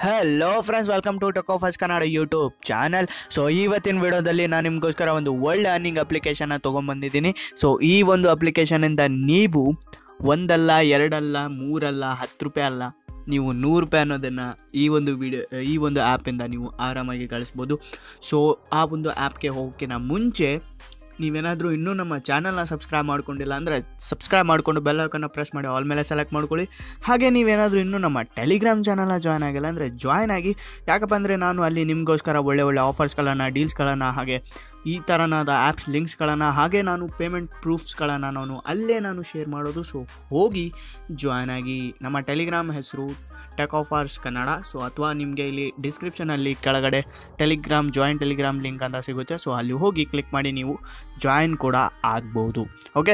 hello friends welcome to talk of Kannada YouTube channel so ಇವತ್ತಿನ ವಿಡಿಯೋದಲ್ಲಿ ನಾನು ನಿಮಗೋಸ್ಕರ ಒಂದು ಒಳ್ಳೆ ಅರ್ನಿಂಗ್ ಅಪ್ಲಿಕೇಶನ್ನ ತೊಗೊಂಬಂದಿದ್ದೀನಿ ಸೊ ಈ ಒಂದು ಅಪ್ಲಿಕೇಶನಿಂದ ನೀವು ಒಂದಲ್ಲ ಎರಡಲ್ಲ ಮೂರಲ್ಲ ಹತ್ತು ರೂಪಾಯಿ ಅಲ್ಲ ನೀವು ನೂರು ರೂಪಾಯಿ ಅನ್ನೋದನ್ನು ಈ ಒಂದು ವಿಡಿಯೋ ಈ ಒಂದು ಆ್ಯಪಿಂದ ನೀವು ಆರಾಮಾಗಿ ಗಳಿಸ್ಬೋದು ಸೊ ಆ ಒಂದು ಆ್ಯಪ್ಗೆ ಹೋಗೋಕ್ಕಿಂತ ಮುಂಚೆ ನೀವೇನಾದರೂ ಇನ್ನೂ ನಮ್ಮ ಚಾನಲ್ನ ಸಬ್ಸ್ಕ್ರೈಬ್ ಮಾಡ್ಕೊಂಡಿಲ್ಲ ಅಂದರೆ ಸಬ್ಸ್ಕ್ರೈಬ್ ಮಾಡಿಕೊಂಡು ಬೆಲ್ ಐಕನ್ನ ಪ್ರೆಸ್ ಮಾಡಿ ಆಲ್ ಮೇಲೆ ಸೆಲೆಕ್ಟ್ ಮಾಡ್ಕೊಳ್ಳಿ ಹಾಗೆ ನೀವೇನಾದರೂ ಇನ್ನೂ ನಮ್ಮ ಟೆಲಿಗ್ರಾಮ್ ಚಾನಲ್ನ ಜಾಯ್ನ್ ಆಗಿಲ್ಲ ಅಂದರೆ ಜಾಯ್ನ್ ಆಗಿ ಯಾಕಪ್ಪ ಅಂದರೆ ನಾನು ಅಲ್ಲಿ ನಿಮಗೋಸ್ಕರ ಒಳ್ಳೆ ಒಳ್ಳೆ ಆಫರ್ಸ್ಗಳನ್ನು ಡೀಲ್ಸ್ಗಳನ್ನು ಹಾಗೆ ಈ ಥರನಾದ ಆ್ಯಪ್ಸ್ ಲಿಂಕ್ಸ್ಗಳನ್ನು ಹಾಗೆ ನಾನು ಪೇಮೆಂಟ್ ಪ್ರೂಫ್ಸ್ಗಳನ್ನು ನಾನು ಅಲ್ಲೇ ನಾನು ಶೇರ್ ಮಾಡೋದು ಸೊ ಹೋಗಿ ಜಾಯ್ನ್ ಆಗಿ ನಮ್ಮ ಟೆಲಿಗ್ರಾಮ್ ಹೆಸರು ಟೆಕ್ ಆಫರ್ಸ್ ಕನ್ನಡ ಸೊ ಅಥವಾ ನಿಮಗೆ ಇಲ್ಲಿ ಡಿಸ್ಕ್ರಿಪ್ಷನಲ್ಲಿ ಕೆಳಗಡೆ ಟೆಲಿಗ್ರಾಮ್ ಜಾಯಿನ್ ಟೆಲಿಗ್ರಾಮ್ ಲಿಂಕ್ ಅಂತ ಸಿಗುತ್ತೆ ಸೊ ಅಲ್ಲಿ ಹೋಗಿ ಕ್ಲಿಕ್ ಮಾಡಿ ನೀವು ಜಾಯಿನ್ ಕೂಡ ಆಗ್ಬೋದು ಓಕೆ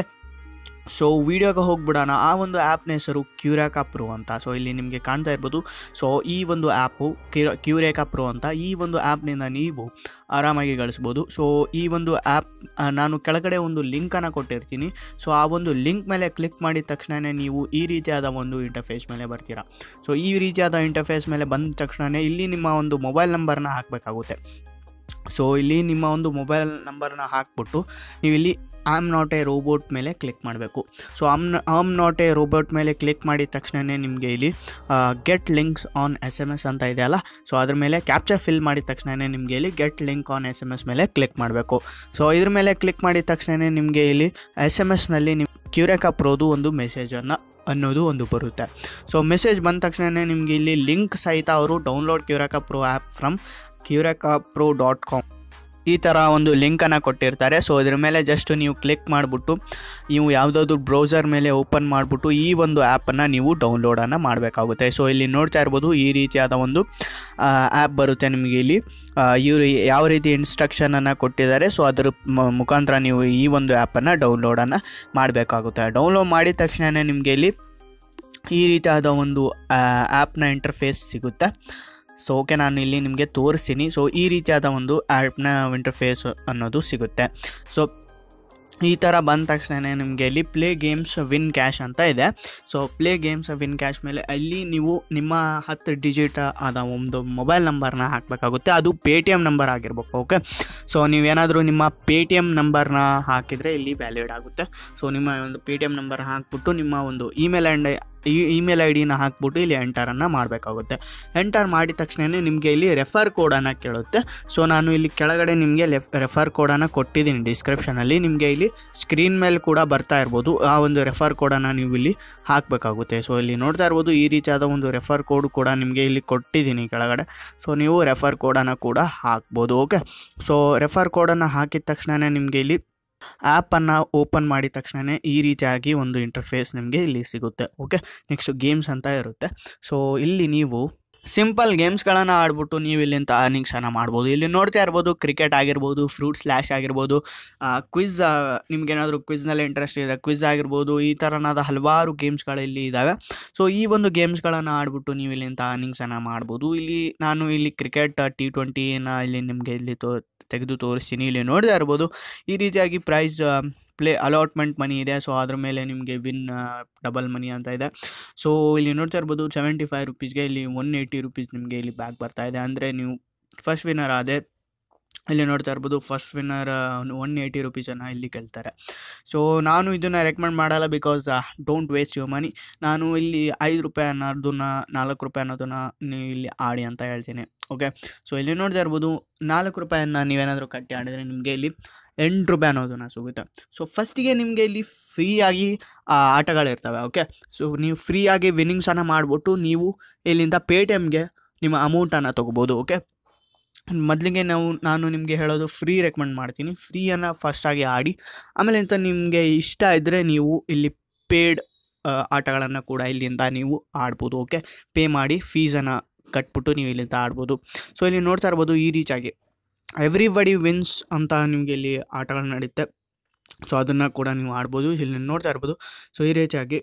ಸೊ ವೀಡಿಯೋಗೆ ಹೋಗ್ಬಿಡೋಣ ಆ ಒಂದು ಆ್ಯಪ್ನ ಹೆಸರು ಕ್ಯೂರಾಕಾ ಪ್ರೋ ಅಂತ ಸೊ ಇಲ್ಲಿ ನಿಮಗೆ ಕಾಣ್ತಾ ಇರ್ಬೋದು ಸೊ ಈ ಒಂದು ಆ್ಯಪು ಕ್ಯೂರ ಕ್ಯೂರೇಕಾ ಪ್ರೋ ಅಂತ ಈ ಒಂದು ಆ್ಯಪ್ನಿಂದ ನೀವು ಆರಾಮಾಗಿ ಗಳಿಸ್ಬೋದು ಸೊ ಈ ಒಂದು ಆ್ಯಪ್ ನಾನು ಕೆಳಗಡೆ ಒಂದು ಲಿಂಕನ್ನು ಕೊಟ್ಟಿರ್ತೀನಿ ಸೊ ಆ ಒಂದು ಲಿಂಕ್ ಮೇಲೆ ಕ್ಲಿಕ್ ಮಾಡಿದ ತಕ್ಷಣವೇ ನೀವು ಈ ರೀತಿಯಾದ ಒಂದು ಇಂಟರ್ಫೇಸ್ ಮೇಲೆ ಬರ್ತೀರಾ ಸೊ ಈ ರೀತಿಯಾದ ಇಂಟರ್ಫೇಸ್ ಮೇಲೆ ಬಂದ ತಕ್ಷಣವೇ ಇಲ್ಲಿ ನಿಮ್ಮ ಒಂದು ಮೊಬೈಲ್ ನಂಬರ್ನ ಹಾಕಬೇಕಾಗುತ್ತೆ ಸೊ ಇಲ್ಲಿ ನಿಮ್ಮ ಒಂದು ಮೊಬೈಲ್ ನಂಬರ್ನ ಹಾಕ್ಬಿಟ್ಟು ನೀವು ಇಲ್ಲಿ ಆಮ್ ನಾಟ್ ಎ ರೋಬೋಟ್ ಮೇಲೆ ಕ್ಲಿಕ್ ಮಾಡಬೇಕು so am am not a robot ಮೇಲೆ ಕ್ಲಿಕ್ ಮಾಡಿದ ತಕ್ಷಣವೇ ನಿಮಗೆ ಇಲ್ಲಿ get links on S M S ಅಂತ ಇದೆಯಲ್ಲ ಸೊ ಅದ್ರ ಮೇಲೆ ಕ್ಯಾಪ್ಚರ್ ಫಿಲ್ ಮಾಡಿದ ತಕ್ಷಣವೇ ನಿಮಗೆ ಇಲ್ಲಿ get link on S M S ಮೇಲೆ ಕ್ಲಿಕ್ ಮಾಡಬೇಕು ಸೊ ಇದ್ರ ಮೇಲೆ ಕ್ಲಿಕ್ ಮಾಡಿದ ತಕ್ಷಣವೇ ನಿಮಗೆ ಇಲ್ಲಿ ಎಸ್ ಎಮ್ ಎಸ್ನಲ್ಲಿ ನಿಮ್ಮ ಕ್ಯೂರೆಕಾ ಪ್ರೋದು ಒಂದು ಮೆಸೇಜನ್ನು ಅನ್ನೋದು ಒಂದು ಬರುತ್ತೆ ಸೊ ಮೆಸೇಜ್ ಬಂದ ತಕ್ಷಣವೇ ನಿಮಗೆ ಇಲ್ಲಿ ಲಿಂಕ್ ಸಹಿತ ಅವರು download Qureka Pro app from Qureka Pro dot com ಈ ಥರ ಒಂದು ಲಿಂಕನ್ನು ಕೊಟ್ಟಿರ್ತಾರೆ ಸೊ ಇದ್ರ ಮೇಲೆ ಜಸ್ಟ್ ನೀವು ಕ್ಲಿಕ್ ಮಾಡಿಬಿಟ್ಟು ನೀವು ಯಾವುದಾದ್ರು ಬ್ರೌಸರ್ ಮೇಲೆ ಓಪನ್ ಮಾಡಿಬಿಟ್ಟು ಈ ಒಂದು ಆ್ಯಪನ್ನು ನೀವು ಡೌನ್ಲೋಡನ್ನು ಮಾಡಬೇಕಾಗುತ್ತೆ ಸೊ ಇಲ್ಲಿ ನೋಡ್ತಾ ಇರ್ಬೋದು ಈ ರೀತಿಯಾದ ಒಂದು ಆ್ಯಪ್ ಬರುತ್ತೆ ನಿಮಗೆ ಇಲ್ಲಿ ಇವರು ಯಾವ ರೀತಿ ಇನ್ಸ್ಟ್ರಕ್ಷನನ್ನು ಕೊಟ್ಟಿದ್ದಾರೆ ಸೊ ಅದ್ರ ಮ- ಮುಖಾಂತರ ನೀವು ಈ ಒಂದು ಆ್ಯಪನ್ನು ಡೌನ್ಲೋಡನ್ನು ಮಾಡಬೇಕಾಗುತ್ತೆ ಡೌನ್ಲೋಡ್ ಮಾಡಿದ ತಕ್ಷಣವೇ ನಿಮಗೆ ಇಲ್ಲಿ ಈ ರೀತಿಯಾದ ಒಂದು ಆ್ಯಪ್ನ ಇಂಟರ್ಫೇಸ್ ಸಿಗುತ್ತೆ ಸೊ ಓಕೆ ನಾನು ಇಲ್ಲಿ ನಿಮಗೆ ತೋರಿಸ್ತೀನಿ ಸೊ ಈ ರೀತಿಯಾದ ಒಂದು ಆ್ಯಪ್ನ ಇಂಟರ್ಫೇಸ್ ಅನ್ನೋದು ಸಿಗುತ್ತೆ ಸೊ ಈ ಥರ ಬಂದ ತಕ್ಷಣ ನಿಮಗೆ ಇಲ್ಲಿ ಪ್ಲೇ ಗೇಮ್ಸ್ ವಿನ್ ಕ್ಯಾಶ್ ಅಂತ ಇದೆ so play games win cash ಮೇಲೆ ಅಲ್ಲಿ ನೀವು ನಿಮ್ಮ ಹತ್ತು ಡಿಜಿಟ್ ಆದ ಒಂದು ಮೊಬೈಲ್ ನಂಬರ್ನ ಹಾಕಬೇಕಾಗುತ್ತೆ ಅದು ಪೇ ಟಿ ಎಮ್ ನಂಬರ್ ಆಗಿರ್ಬೇಕು ಓಕೆ ಸೊ ನೀವೇನಾದರೂ ನಿಮ್ಮ ಪೇ ಟಿ ಎಮ್ ನಂಬರ್ನ ಹಾಕಿದರೆ ಇಲ್ಲಿ ವ್ಯಾಲಿಡ್ ಆಗುತ್ತೆ ಸೊ ನಿಮ್ಮ ಒಂದು ಪೇ ಟಿ ಎಮ್ ನಂಬರ್ ಹಾಕ್ಬಿಟ್ಟು ನಿಮ್ಮ ಒಂದು ಇಮೇಲ್ ಆ್ಯಂಡ್ ಈ ಇಮೇಲ್ ಐ ಡಿನ ಹಾಕ್ಬಿಟ್ಟು ಇಲ್ಲಿ ಎಂಟರನ್ನು ಮಾಡಬೇಕಾಗುತ್ತೆ ಎಂಟರ್ ಮಾಡಿದ ತಕ್ಷಣ ನಿಮಗೆ ಇಲ್ಲಿ ರೆಫರ್ ಕೋಡನ್ನು ಕೇಳುತ್ತೆ ಸೊ ನಾನು ಇಲ್ಲಿ ಕೆಳಗಡೆ ನಿಮಗೆ ಲೆಫ್ ರೆಫರ್ ಕೋಡನ್ನು ಕೊಟ್ಟಿದ್ದೀನಿ ಡಿಸ್ಕ್ರಿಪ್ಷನಲ್ಲಿ ನಿಮಗೆ ಇಲ್ಲಿ ಸ್ಕ್ರೀನ್ ಮೇಲೆ ಕೂಡ ಬರ್ತಾ ಇರ್ಬೋದು ಆ ಒಂದು ರೆಫರ್ ಕೋಡನ್ನು ನೀವು ಇಲ್ಲಿ ಹಾಕಬೇಕಾಗುತ್ತೆ ಸೊ ಇಲ್ಲಿ ನೋಡ್ತಾ ಇರ್ಬೋದು ಈ ರೀತಿಯಾದ ಒಂದು ರೆಫರ್ ಕೋಡ್ ಕೂಡ ನಿಮಗೆ ಇಲ್ಲಿ ಕೊಟ್ಟಿದ್ದೀನಿ ಕೆಳಗಡೆ ಸೊ ನೀವು ರೆಫರ್ ಕೋಡನ್ನು ಕೂಡ ಹಾಕ್ಬೋದು ಓಕೆ ಸೊ ರೆಫರ್ ಕೋಡನ್ನು ಹಾಕಿದ ತಕ್ಷಣ ನಿಮಗೆ ಇಲ್ಲಿ ಆ್ಯಪನ್ನು ಓಪನ್ ಮಾಡಿದ ತಕ್ಷಣ ಈ ರೀತಿಯಾಗಿ ಒಂದು ಇಂಟರ್ಫೇಸ್ ನಿಮಗೆ ಇಲ್ಲಿ ಸಿಗುತ್ತೆ ಓಕೆ ನೆಕ್ಸ್ಟ್ ಗೇಮ್ಸ್ ಅಂತ ಇರುತ್ತೆ ಸೊ ಇಲ್ಲಿ ನೀವು ಸಿಂಪಲ್ ಗೇಮ್ಸ್ಗಳನ್ನು ಆಡ್ಬಿಟ್ಟು ನೀವು ಇಲ್ಲಿಂದ ಅರ್ನಿಂಗ್ಸನ್ನು ಮಾಡ್ಬೋದು ಇಲ್ಲಿ ನೋಡ್ತಾ ಇರ್ಬೋದು ಕ್ರಿಕೆಟ್ ಆಗಿರ್ಬೋದು ಫ್ರೂಟ್ ಸ್ಲ್ಯಾಶ್ ಆಗಿರ್ಬೋದು ಕ್ವಿಝ್ ನಿಮ್ಗೇನಾದರೂ ಕ್ವಿಜ್ನಲ್ಲಿ ಇಂಟ್ರೆಸ್ಟ್ ಇದೆ ಕ್ವಿಝ್ ಆಗಿರ್ಬೋದು ಈ ಥರನಾದ ಹಲವಾರು ಗೇಮ್ಸ್ಗಳು ಇಲ್ಲಿ ಇದ್ದಾವೆ ಸೊ ಈ ಒಂದು ಗೇಮ್ಸ್ಗಳನ್ನು ಆಡ್ಬಿಟ್ಟು ನೀವು ಇಲ್ಲಿಂದ ಅರ್ನಿಂಗ್ಸನ್ನು ಮಾಡ್ಬೋದು ಇಲ್ಲಿ ನಾನು ಇಲ್ಲಿ ಕ್ರಿಕೆಟ್ ಟಿ ಟ್ವೆಂಟಿನ ಇಲ್ಲಿ ನಿಮಗೆ ಇಲ್ಲಿ ತೋ ತೆಗೆದು ತೋರಿಸ್ತೀನಿ ಇಲ್ಲಿ ನೋಡ್ತಾ ಇರ್ಬೋದು ಈ ರೀತಿಯಾಗಿ ಪ್ರೈಸ್ ಪ್ಲೇ ಅಲಾಟ್ಮೆಂಟ್ ಮನಿ ಇದೆ ಸೊ ಅದ್ರ ಮೇಲೆ ನಿಮಗೆ ವಿನ್ ಡಬಲ್ ಮನಿ ಅಂತ ಇದೆ ಸೊ ಇಲ್ಲಿ ನೋಡ್ತಾ ಇರ್ಬೋದು ಸೆವೆಂಟಿ ಫೈವ್ ರುಪೀಸ್ಗೆ ಇಲ್ಲಿ ಒನ್ ಏಯ್ಟಿ ರುಪೀಸ್ ನಿಮಗೆ ಇಲ್ಲಿ ಬ್ಯಾಕ್ ಬರ್ತಾ ಇದೆ ಅಂದರೆ ನೀವು ಫಸ್ಟ್ ವಿನ್ನರ್ ಆದರೆ ಇಲ್ಲಿ ನೋಡ್ತಾ ಇರ್ಬೋದು ಫಸ್ಟ್ ವಿನ್ನರ್ ಒನ್ ಏಯ್ಟಿ ರುಪೀಸನ್ನು ಇಲ್ಲಿ ಗೆಲ್ತಾರೆ ಸೊ ನಾನು ಇದನ್ನು ರೆಕಮೆಂಡ್ ಮಾಡಲ್ಲ because don't waste your money ನಾನು ಇಲ್ಲಿ ಐದು ರೂಪಾಯಿ ಅನ್ನೋದನ್ನ ನಾಲ್ಕು ರೂಪಾಯಿ ಅನ್ನೋದನ್ನು ನೀವು ಇಲ್ಲಿ ಆಡಿ ಅಂತ ಹೇಳ್ತೀನಿ ಓಕೆ ಸೊ ಇಲ್ಲಿ ನೋಡ್ತಾ ಇರ್ಬೋದು ನಾಲ್ಕು ರೂಪಾಯಿಯನ್ನು ನೀವೇನಾದರೂ ಕಟ್ಟಿ ಆಡಿದರೆ ನಿಮಗೆ ಇಲ್ಲಿ ಎಂಟು ರೂಪಾಯಿ ಅನ್ನೋದನ್ನು ಸಿಗುತ್ತೆ ಸೊ ಫಸ್ಟಿಗೆ ನಿಮಗೆ ಇಲ್ಲಿ ಫ್ರೀಯಾಗಿ ಆಟಗಳಿರ್ತವೆ ಓಕೆ ಸೊ ನೀವು ಫ್ರೀಯಾಗಿ ವಿನ್ನಿಂಗ್ಸನ್ನು ಮಾಡಿಬಿಟ್ಟು ನೀವು ಇಲ್ಲಿಂದ ಪೇ ಟಿ ಎಮ್ಗೆ ನಿಮ್ಮ ಅಮೌಂಟನ್ನು ತೊಗೋಬೋದು ಓಕೆ ಮೊದಲಿಗೆ ನಾವು ನಾನು ನಿಮಗೆ ಹೇಳೋದು ಫ್ರೀ ರೆಕಮೆಂಡ್ ಮಾಡ್ತೀನಿ ಫ್ರೀಯನ್ನು ಫಸ್ಟಾಗಿ ಆಡಿ ಆಮೇಲೆ ಅಂತ ನಿಮಗೆ ಇಷ್ಟ ಇದ್ದರೆ ನೀವು ಇಲ್ಲಿ ಪೇಡ್ ಆಟಗಳನ್ನು ಕೂಡ ಇಲ್ಲಿಂದ ನೀವು ಆಡ್ಬೋದು ಓಕೆ ಪೇ ಮಾಡಿ ಫೀಸನ್ನು ಕಟ್ಬಿಟ್ಟು ನೀವು ಇಲ್ಲಿಂದ ಆಡ್ಬೋದು ಸೊ ಇಲ್ಲಿ ನೋಡ್ತಾ ಇರ್ಬೋದು ಈ ರೀತಿಯಾಗಿ ಎವ್ರಿಬಡಿ ವಿನ್ಸ್ ಅಂತ ನಿಮಗೆ ಇಲ್ಲಿ ಆಟಗಳು ನಡೀತೆ ಸೊ ಅದನ್ನು ಕೂಡ ನೀವು ಆಡ್ಬೋದು ಇಲ್ಲಿ ನೋಡ್ತಾ ಇರ್ಬೋದು ಸೊ ಈ ರೀತಿಯಾಗಿ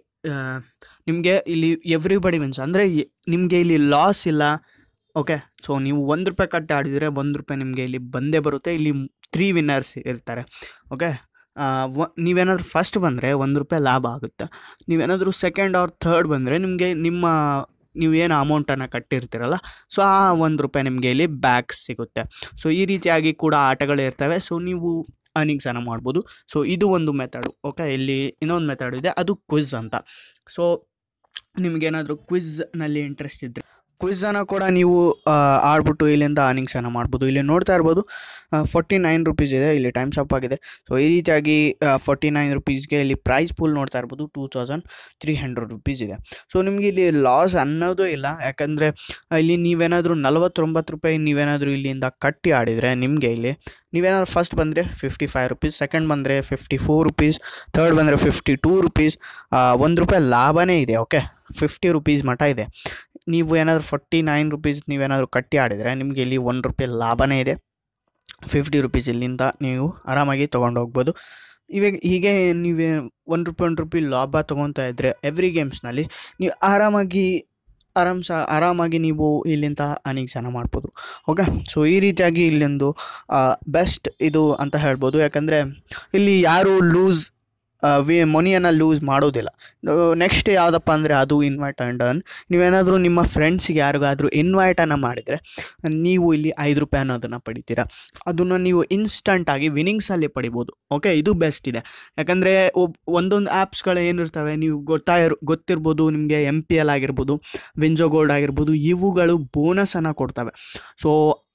ನಿಮಗೆ ಇಲ್ಲಿ ಎವ್ರಿಬಡಿ ವಿನ್ಸ್ ಅಂದರೆ ನಿಮಗೆ ಇಲ್ಲಿ ಲಾಸ್ ಇಲ್ಲ ಓಕೆ ಸೊ ನೀವು ಒಂದು ರೂಪಾಯಿ ಕಟ್ಟಿ ಆಡಿದರೆ ಒಂದು ರೂಪಾಯಿ ನಿಮಗೆ ಇಲ್ಲಿ ಬಂದೇ ಬರುತ್ತೆ ಇಲ್ಲಿ ತ್ರೀ ವಿನ್ನರ್ಸ್ ಇರ್ತಾರೆ ಓಕೆ ನೀವೇನಾದರೂ ಫಸ್ಟ್ ಬಂದರೆ ಒಂದು ರೂಪಾಯಿ ಲಾಭ ಆಗುತ್ತೆ ನೀವೇನಾದರೂ ಸೆಕೆಂಡ್ ಆರ್ ಥರ್ಡ್ ಬಂದರೆ ನಿಮಗೆ ನಿಮ್ಮ ನೀವೇನು ಅಮೌಂಟನ್ನು ಕಟ್ಟಿರ್ತೀರಲ್ಲ ಸೊ ಆ ಒಂದು ರೂಪಾಯಿ ನಿಮಗೆ ಇಲ್ಲಿ ಬ್ಯಾಕ್ ಸಿಗುತ್ತೆ ಸೊ ಈ ರೀತಿಯಾಗಿ ಕೂಡ ಆಟಗಳು ಇರ್ತವೆ ಸೊ ನೀವು ಅರ್ನಿಂಗ್ಸನ್ನು ಮಾಡ್ಬೋದು ಸೊ ಇದು ಒಂದು ಮೆಥಡು ಓಕೆ ಇಲ್ಲಿ ಇನ್ನೊಂದು ಮೆಥಡ್ ಇದೆ ಅದು ಕ್ವಿಝ್ ಅಂತ ಸೊ ನಿಮಗೇನಾದರೂ ಕ್ವಿಝ್ನಲ್ಲಿ ಇಂಟ್ರೆಸ್ಟ್ ಇದ್ದರೆ ಕ್ವಿಝನ್ನು ಕೂಡ ನೀವು ಆ, ಆಡ್ಬಿಟ್ಟು ಇಲ್ಲಿಂದ ಅರ್ನಿಂಗ್ಸನ್ನು ಮಾಡ್ಬೋದು ಇಲ್ಲಿ ನೋಡ್ತಾ ಇರ್ಬೋದು ಫೋರ್ಟಿ ನೈನ್ ರುಪೀಸ್ ಇದೆ ಇಲ್ಲಿ ಟೈಮ್ಸ್ ಅಪ್ ಆಗಿದೆ ಸೊ ಈ ರೀತಿಯಾಗಿ ಫೋರ್ಟಿ ನೈನ್ ರುಪೀಸ್ಗೆ ಇಲ್ಲಿ ಪ್ರೈಸ್ ಪೂಲ್ ನೋಡ್ತಾ ಇರ್ಬೋದು two thousand three hundred rupees ಇದೆ ಸೊ ನಿಮಗೆ ಇಲ್ಲಿ ಲಾಸ್ ಅನ್ನೋದು ಇಲ್ಲ ಯಾಕಂದರೆ ಇಲ್ಲಿ ನೀವೇನಾದರೂ ನಲವತ್ತೊಂಬತ್ತು ರೂಪಾಯಿ ನೀವೇನಾದರೂ ಇಲ್ಲಿಂದ ಕಟ್ಟಿ ಆಡಿದರೆ ನಿಮಗೆ ಇಲ್ಲಿ ನೀವೇನಾದ್ರು ಫಸ್ಟ್ ಬಂದರೆ ಫಿಫ್ಟಿ ಫೈವ್ ರುಪೀಸ್ ಸೆಕೆಂಡ್ ಬಂದರೆ ಫಿಫ್ಟಿ ಫೋರ್ ರುಪೀಸ್ ಥರ್ಡ್ ಬಂದರೆ ಫಿಫ್ಟಿ ಟೂ ರುಪೀಸ್ ಒಂದು ರೂಪಾಯಿ ಲಾಭನೇ ಇದೆ ಓಕೆ ಫಿಫ್ಟಿ ರುಪೀಸ್ ಮಟ್ಟ ಇದೆ ನೀವು ಏನಾದರೂ ಫೋರ್ಟಿ ನೈನ್ ರುಪೀಸ್ ನೀವೇನಾದರೂ ಕಟ್ಟಿ ಆಡಿದರೆ ನಿಮಗೆ ಇಲ್ಲಿ ಒಂದು ರೂಪಾಯಿ ಲಾಭನೇ ಇದೆ ಫಿಫ್ಟಿ ರುಪೀಸ್ ಇಲ್ಲಿಂದ ನೀವು ಆರಾಮಾಗಿ ತೊಗೊಂಡು ಹೋಗ್ಬೋದು ಇವಾಗ ಹೀಗೆ ನೀವೇ ಒಂದು ರೂಪಾಯಿ ಒಂದು ರೂಪಾಯಿ ಲಾಭ ತೊಗೊತಾ ಇದ್ದರೆ ಎವ್ರಿ ಗೇಮ್ಸ್ನಲ್ಲಿ ನೀವು ಆರಾಮಾಗಿ ಆರಾಮ್ ಸ ಆರಾಮಾಗಿ ನೀವು ಇಲ್ಲಿಂದ ಅರ್ನಿಂಗ್ಸನ್ನು ಮಾಡ್ಬೋದು ಓಕೆ ಸೊ ಈ ರೀತಿಯಾಗಿ ಇಲ್ಲೊಂದು ಬೆಸ್ಟ್ ಇದು ಅಂತ ಹೇಳ್ಬೋದು ಯಾಕಂದರೆ ಇಲ್ಲಿ ಯಾರು ಲೂಸ್ ವಿ ಮನಿಯನ್ನು ಲೂಸ್ ಮಾಡೋದಿಲ್ಲ ನೆಕ್ಸ್ಟ್ ಯಾವುದಪ್ಪ ಅಂದರೆ ಅದು ಇನ್ವೈಟ್ ಆ್ಯಂಡ್ ಅರ್ನ್ ನೀವೇನಾದರೂ ನಿಮ್ಮ ಫ್ರೆಂಡ್ಸ್ಗೆ ಯಾರಿಗಾದರೂ ಇನ್ವೈಟನ್ನು ಮಾಡಿದರೆ ನೀವು ಇಲ್ಲಿ ಐದು ರೂಪಾಯಿ ಅನ್ನೋದನ್ನು ಪಡಿತೀರಾ ಅದನ್ನು ನೀವು ಇನ್ಸ್ಟಂಟಾಗಿ ವಿನ್ನಿಂಗ್ಸಲ್ಲಿ ಪಡಿಬೋದು ಓಕೆ ಇದು ಬೆಸ್ಟ್ ಇದೆ ಯಾಕಂದರೆ ಒಬ್ ಒಂದೊಂದು ಆ್ಯಪ್ಸ್ಗಳು ಏನಿರ್ತವೆ ನೀವು ಗೊತ್ತಾ ಇರ್ ಗೊತ್ತಿರ್ಬೋದು ನಿಮಗೆ ಎಮ್ ಪಿ ಎಲ್ ಆಗಿರ್ಬೋದು ವಿಂಜೋ ಗೋಲ್ಡ್ ಆಗಿರ್ಬೋದು ಇವುಗಳು ಬೋನಸನ್ನು ಕೊಡ್ತವೆ ಸೊ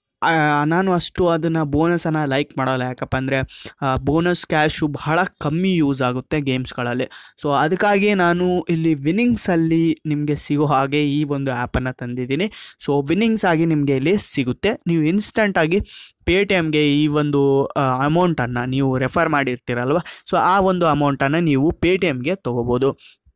ನಾನು ಅಷ್ಟು ಅದನ್ನು ಬೋನಸನ್ನು ಲೈಕ್ ಮಾಡಲ್ಲ ಯಾಕಪ್ಪ ಅಂದರೆ ಬೋನಸ್ ಕ್ಯಾಶು ಬಹಳ ಕಮ್ಮಿ ಯೂಸ್ ಆಗುತ್ತೆ ಗೇಮ್ಸ್ಗಳಲ್ಲಿ ಸೊ ಅದಕ್ಕಾಗಿ ನಾನು ಇಲ್ಲಿ ವಿನ್ನಿಂಗ್ಸಲ್ಲಿ ನಿಮಗೆ ಸಿಗೋ ಹಾಗೆ ಈ ಒಂದು ಆ್ಯಪನ್ನು ತಂದಿದ್ದೀನಿ ಸೊ ವಿನ್ನಿಂಗ್ಸ್ ಆಗಿ ನಿಮಗೆ ಇಲ್ಲಿ ಸಿಗುತ್ತೆ ನೀವು ಇನ್ಸ್ಟಂಟಾಗಿ ಪೇ ಟಿ ಎಮ್ಗೆ ಈ ಒಂದು ಅಮೌಂಟನ್ನು ನೀವು ರೆಫರ್ ಮಾಡಿರ್ತೀರಲ್ವ ಸೊ ಆ ಒಂದು ಅಮೌಂಟನ್ನು ನೀವು ಪೇ ಟಿ ಎಮ್ಗೆ ತೊಗೋಬೋದು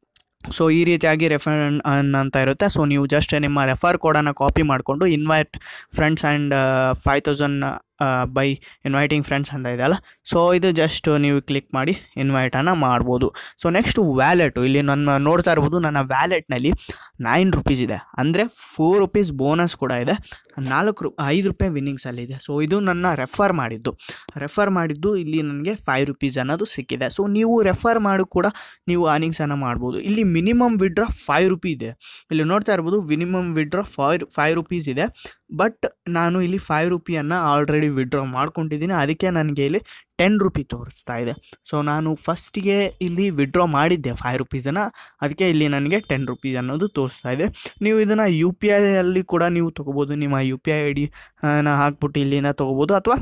ಸೊ ಈ ರೀತಿಯಾಗಿ ರೆಫರ್ ಅಂತ ಇರುತ್ತೆ ಸೊ ನೀವು ಜಸ್ಟ್ ನಿಮ್ಮ ರೆಫರ್ ಕೋಡನ್ನು ಕಾಪಿ ಮಾಡಿಕೊಂಡು invite friends and five thousand by inviting friends ಅಂತ ಇದೆಯಲ್ಲ ಸೊ ಇದು ಜಸ್ಟ್ ನೀವು ಕ್ಲಿಕ್ ಮಾಡಿ ಇನ್ವೈಟನ್ನು ಮಾಡ್ಬೋದು ಸೊ ನೆಕ್ಸ್ಟ್ ವ್ಯಾಲೆಟು ಇಲ್ಲಿ ನನ್ನ ನೋಡ್ತಾ ಇರ್ಬೋದು ನನ್ನ ವ್ಯಾಲೆಟ್ನಲ್ಲಿ ನೈನ್ ರುಪೀಸ್ ಇದೆ ಅಂದರೆ ಫೋರ್ ರುಪೀಸ್ ಬೋನಸ್ ಕೂಡ ಇದೆ ನಾಲ್ಕು ರು ಐದು ರೂಪಾಯಿ ವಿನ್ನಿಂಗ್ಸಲ್ಲಿ ಇದೆ ಸೊ ಇದು ನನ್ನ ರೆಫರ್ ಮಾಡಿದ್ದು ರೆಫರ್ ಮಾಡಿದ್ದು ಇಲ್ಲಿ ನನಗೆ ಫೈವ್ ರುಪೀಸ್ ಅನ್ನೋದು ಸಿಕ್ಕಿದೆ ಸೊ ನೀವು ರೆಫರ್ ಮಾಡಿ ಕೂಡ ನೀವು ಅರ್ನಿಂಗ್ಸನ್ನು ಮಾಡ್ಬೋದು ಇಲ್ಲಿ ಮಿನಿಮಮ್ ವಿಡ್ರಾ ಫೈವ್ ರುಪಿ ಇದೆ ಇಲ್ಲಿ ನೋಡ್ತಾ ಇರ್ಬೋದು minimum withdraw five five rupees ಇದೆ ಬಟ್ ನಾನು ಇಲ್ಲಿ ಫೈವ್ ರುಪಿಯನ್ನು ಆಲ್ರೆಡಿ ವಿಡ್ರಾ ಮಾಡ್ಕೊಂಡಿದ್ದೀನಿ ಅದಕ್ಕೆ ನನಗೆ ಇಲ್ಲಿ ಟೆನ್ ರುಪಿ ತೋರಿಸ್ತಾ ಇದೆ ಸೊ ನಾನು ಫಸ್ಟಿಗೆ ಇಲ್ಲಿ ವಿಡ್ರಾ ಮಾಡಿದ್ದೆ ಫೈವ್ ರುಪೀಸನ್ನು ಅದಕ್ಕೆ ಇಲ್ಲಿ ನನಗೆ ಟೆನ್ ರುಪೀಸ್ ಅನ್ನೋದು ತೋರಿಸ್ತಾ ಇದೆ ನೀವು ಇದನ್ನು ಯು ಪಿ ಐಯಲ್ಲಿ ಕೂಡ ನೀವು ತೊಗೋಬೋದು ನಿಮ್ಮ U P I I D ಹಾಕ್ಬಿಟ್ಟು ಇಲ್ಲಿಂದ ತೊಗೋಬೋದು ಅಥವಾ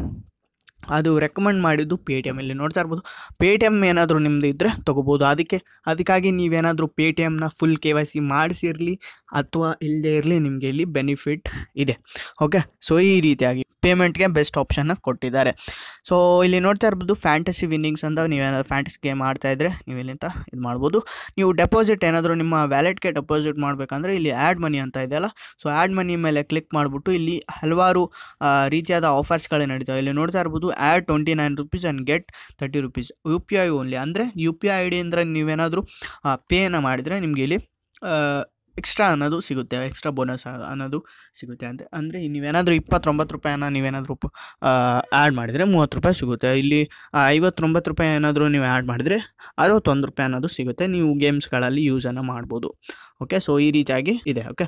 ಅದು ರೆಕಮೆಂಡ್ ಮಾಡಿದ್ದು ಪೇ ಟಿ ಎಮ್ ಇಲ್ಲಿ ನೋಡ್ತಾ ಇರ್ಬೋದು ಪೇ ಟಿ ಎಮ್ ಏನಾದರೂ ನಿಮ್ಮದು ಇದ್ದರೆ ತೊಗೋಬೋದು ಅದಕ್ಕೆ ಅದಕ್ಕಾಗಿ ನೀವೇನಾದರೂ ಪೇ ಟಿ ಎಮ್ನ ಫುಲ್ ಕೆ ವೈ ಸಿ ಮಾಡಿಸಿರಲಿ ಅಥವಾ ಇಲ್ಲದೇ ಇರಲಿ ನಿಮಗೆ ಇಲ್ಲಿ ಬೆನಿಫಿಟ್ ಇದೆ ಓಕೆ ಸೊ ಈ ರೀತಿಯಾಗಿ ಪೇಮೆಂಟ್ಗೆ ಬೆಸ್ಟ್ ಆಪ್ಷನ್ನ ಕೊಟ್ಟಿದ್ದಾರೆ ಸೊ ಇಲ್ಲಿ ನೋಡ್ತಾ ಇರ್ಬೋದು ಫ್ಯಾಂಟಸಿ ವಿನ್ನಿಂಗ್ಸ್ ಅಂತ ನೀವೇನಾದ್ರು ಫ್ಯಾಂಟಸಿ ಗೇಮ್ ಆಡ್ತಾ ಇದ್ದರೆ ನೀವು ಇಲ್ಲಿಂದ ಇದು ಮಾಡ್ಬೋದು ನೀವು ಡೆಪಾಸಿಟ್ ಏನಾದರೂ ನಿಮ್ಮ ವ್ಯಾಲೆಟ್ಗೆ ಡೆಪಾಸಿಟ್ ಮಾಡಬೇಕಂದ್ರೆ ಇಲ್ಲಿ ಆ್ಯಡ್ ಮನಿ ಅಂತ ಇದೆಯಲ್ಲ ಸೊ ಆ್ಯಡ್ ಮನಿ ಮೇಲೆ ಕ್ಲಿಕ್ ಮಾಡಿಬಿಟ್ಟು ಇಲ್ಲಿ ಹಲವಾರು ಆ, ರೀತಿಯಾದ ಆಫರ್ಸ್ಗಳು ನಡೀತಾವೆ ಇಲ್ಲಿ ನೋಡ್ತಾ ಇರ್ಬೋದು add twenty nine rupees and get thirty rupees U P I only ಅಂದರೆ U P I I D ಅಂದರೆ ನೀವೇನಾದರೂ ಪೇಯನ್ನು ಮಾಡಿದರೆ ನಿಮಗೆ ಇಲ್ಲಿ ಎಕ್ಸ್ಟ್ರಾ ಅನ್ನೋದು ಸಿಗುತ್ತೆ ಎಕ್ಸ್ಟ್ರಾ ಬೋನಸ್ ಅನ್ನೋದು ಸಿಗುತ್ತೆ ಅಂತ ಅಂದರೆ ನೀವೇನಾದರೂ ಇಪ್ಪತ್ತೊಂಬತ್ತು ರೂಪಾಯಿನ ನೀವೇನಾದರೂ ಆ್ಯಡ್ ಮಾಡಿದರೆ ಮೂವತ್ತು ರೂಪಾಯಿ ಸಿಗುತ್ತೆ ಇಲ್ಲಿ ಆ, ಐವತ್ತೊಂಬತ್ತು ರೂಪಾಯಿ ಏನಾದರೂ ನೀವು ಆ್ಯಡ್ ಮಾಡಿದರೆ ಅರವತ್ತೊಂದು ರೂಪಾಯಿ ಅನ್ನೋದು ಸಿಗುತ್ತೆ ನೀವು ಗೇಮ್ಸ್ಗಳಲ್ಲಿ ಯೂಸನ್ನು ಮಾಡ್ಬೋದು ಓಕೆ ಸೊ ಈ ರೀತಿಯಾಗಿ ಇದೆ ಓಕೆ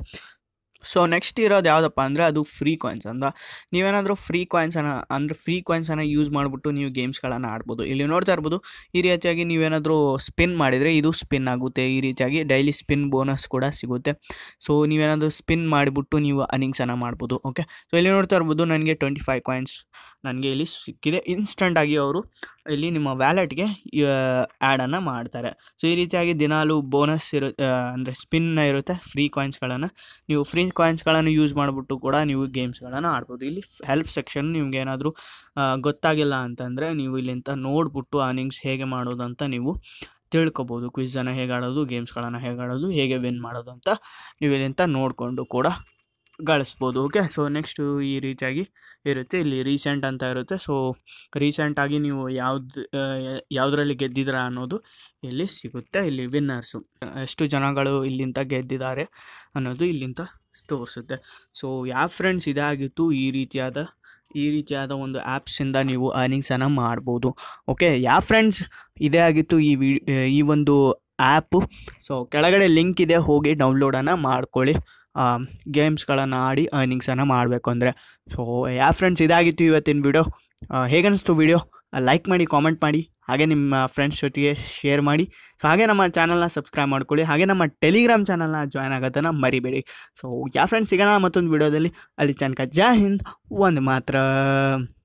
ಸೊ ನೆಕ್ಸ್ಟ್ ಇರೋದು ಯಾವುದಪ್ಪ ಅಂದರೆ ಅದು ಫ್ರೀ ಕಾಯಿನ್ಸ್ ಅಂತ ನೀವೇನಾದರೂ ಫ್ರೀ ಕಾಯಿನ್ಸನ್ನು ಅಂದರೆ ಫ್ರೀ ಕಾಯಿನ್ಸನ್ನು ಯೂಸ್ ಮಾಡಿಬಿಟ್ಟು ನೀವು ಗೇಮ್ಸ್ಗಳನ್ನು ಆಡ್ಬೋದು ಇಲ್ಲಿ ನೋಡ್ತಾ ಇರ್ಬೋದು ಈ ರೀತಿಯಾಗಿ ನೀವೇನಾದರೂ ಸ್ಪಿನ್ ಮಾಡಿದರೆ ಇದು ಸ್ಪಿನ್ ಆಗುತ್ತೆ ಈ ರೀತಿಯಾಗಿ ಡೈಲಿ ಸ್ಪಿನ್ ಬೋನಸ್ ಕೂಡ ಸಿಗುತ್ತೆ ಸೊ ನೀವೇನಾದರೂ ಸ್ಪಿನ್ ಮಾಡಿಬಿಟ್ಟು ನೀವು ಅರ್ನಿಂಗ್ಸನ್ನು ಮಾಡ್ಬೋದು ಓಕೆ ಸೊ ಇಲ್ಲಿ ನೋಡ್ತಾ ಇರ್ಬೋದು ನನಗೆ ಟ್ವೆಂಟಿ ಫೈವ್ ಕಾಯಿನ್ಸ್ ನನಗೆ ಇಲ್ಲಿ ಸಿಕ್ಕಿದೆ ಇನ್ಸ್ಟಂಟಾಗಿ ಅವರು ಇಲ್ಲಿ ನಿಮ್ಮ ವ್ಯಾಲೆಟ್ಗೆ ಆ್ಯಡನ್ನು ಮಾಡ್ತಾರೆ ಸೊ ಈ ರೀತಿಯಾಗಿ ದಿನಾಲು ಬೋನಸ್ ಇರು ಅಂದರೆ ಸ್ಪಿನ್ ಇರುತ್ತೆ ಫ್ರೀ ಕಾಯಿನ್ಸ್ಗಳನ್ನು ನೀವು ಫ್ರೀ ಕಾಯಿನ್ಸ್ಗಳನ್ನು ಯೂಸ್ ಮಾಡಿಬಿಟ್ಟು ಕೂಡ ನೀವು ಗೇಮ್ಸ್ಗಳನ್ನು ಆಡ್ಬೋದು ಇಲ್ಲಿ ಹೆಲ್ಪ್ ಸೆಕ್ಷನ್ ನಿಮ್ಗೆ ಏನಾದರೂ ಗೊತ್ತಾಗಿಲ್ಲ ಅಂತಂದರೆ ನೀವು ಇಲ್ಲಿಂದ ನೋಡ್ಬಿಟ್ಟು ಅರ್ನಿಂಗ್ಸ್ ಹೇಗೆ ಮಾಡೋದು ಅಂತ ನೀವು ತಿಳ್ಕೊಬೋದು ಕ್ವಿಝನ್ನು ಹೇಗೆ ಆಡೋದು ಗೇಮ್ಸ್ಗಳನ್ನು ಹೇಗೆ ಆಡೋದು ಹೇಗೆ ವಿನ್ ಮಾಡೋದು ಅಂತ ನೀವು ಇಲ್ಲಿಂದ ನೋಡಿಕೊಂಡು ಕೂಡ ಗಳಿಸ್ಬೋದು ಓಕೆ ಸೊ ನೆಕ್ಸ್ಟು ಈ ರೀತಿಯಾಗಿ ಇರುತ್ತೆ ಇಲ್ಲಿ ರೀಸೆಂಟ್ ಅಂತ ಇರುತ್ತೆ ಸೊ ರೀಸೆಂಟಾಗಿ ನೀವು ಯಾವ್ದು ಯಾವುದರಲ್ಲಿ ಗೆದ್ದಿದ್ದೀರಾ ಅನ್ನೋದು ಇಲ್ಲಿ ಸಿಗುತ್ತೆ ಇಲ್ಲಿ ವಿನ್ನರ್ಸು ಎಷ್ಟು ಜನಗಳು ಇಲ್ಲಿಂದ ಗೆದ್ದಿದ್ದಾರೆ ಅನ್ನೋದು ಇಲ್ಲಿಂದ ತೋರಿಸುತ್ತೆ ಸೊ ಯಾವ ಫ್ರೆಂಡ್ಸ್ ಇದಾಗಿತ್ತು ಈ ರೀತಿಯಾದ ಈ ರೀತಿಯಾದ ಒಂದು ಆ್ಯಪ್ಸಿಂದ ನೀವು ಅರ್ನಿಂಗ್ಸನ್ನು ಮಾಡ್ಬೋದು ಓಕೆ ಯಾವ ಫ್ರೆಂಡ್ಸ್ ಇದೇ ಆಗಿತ್ತು ಈ ವಿ ಈ ಒಂದು ಆ್ಯಪು ಸೊ ಕೆಳಗಡೆ ಲಿಂಕ್ ಇದೆ ಹೋಗಿ ಡೌನ್ಲೋಡನ್ನು ಮಾಡ್ಕೊಳ್ಳಿ ಗೇಮ್ಸ್ಗಳನ್ನು ಆಡಿ ಅರ್ನಿಂಗ್ಸನ್ನು ಮಾಡಬೇಕು ಅಂದರೆ ಸೊ ಯಾ ಫ್ರೆಂಡ್ಸ್ ಇದಾಗಿತ್ತು ಇವತ್ತಿನ ವಿಡಿಯೋ ಹೇಗನ್ನಿಸ್ತು ವಿಡಿಯೋ ಲೈಕ್ ಮಾಡಿ ಕಾಮೆಂಟ್ ಮಾಡಿ ಹಾಗೆ ನಿಮ್ಮ ಫ್ರೆಂಡ್ಸ್ ಜೊತೆಗೆ ಶೇರ್ ಮಾಡಿ ಸೊ ಹಾಗೆ ನಮ್ಮ ಚಾನಲ್ನ ಸಬ್ಸ್ಕ್ರೈಬ್ ಮಾಡ್ಕೊಳ್ಳಿ ಹಾಗೆ ನಮ್ಮ ಟೆಲಿಗ್ರಾಮ್ ಚಾನಲ್ನ ಜಾಯ್ನ್ ಆಗೋದನ್ನು ಮರಿಬೇಡಿ ಸೊ ಯಾ ಫ್ರೆಂಡ್ಸ್ ಸಿಗೋಣ ಮತ್ತೊಂದು ವಿಡಿಯೋದಲ್ಲಿ ಅಲ್ಲಿ ತನಕ ಜೈ ಹಿಂದ್ ಒಂದು ಮಾತ್ರ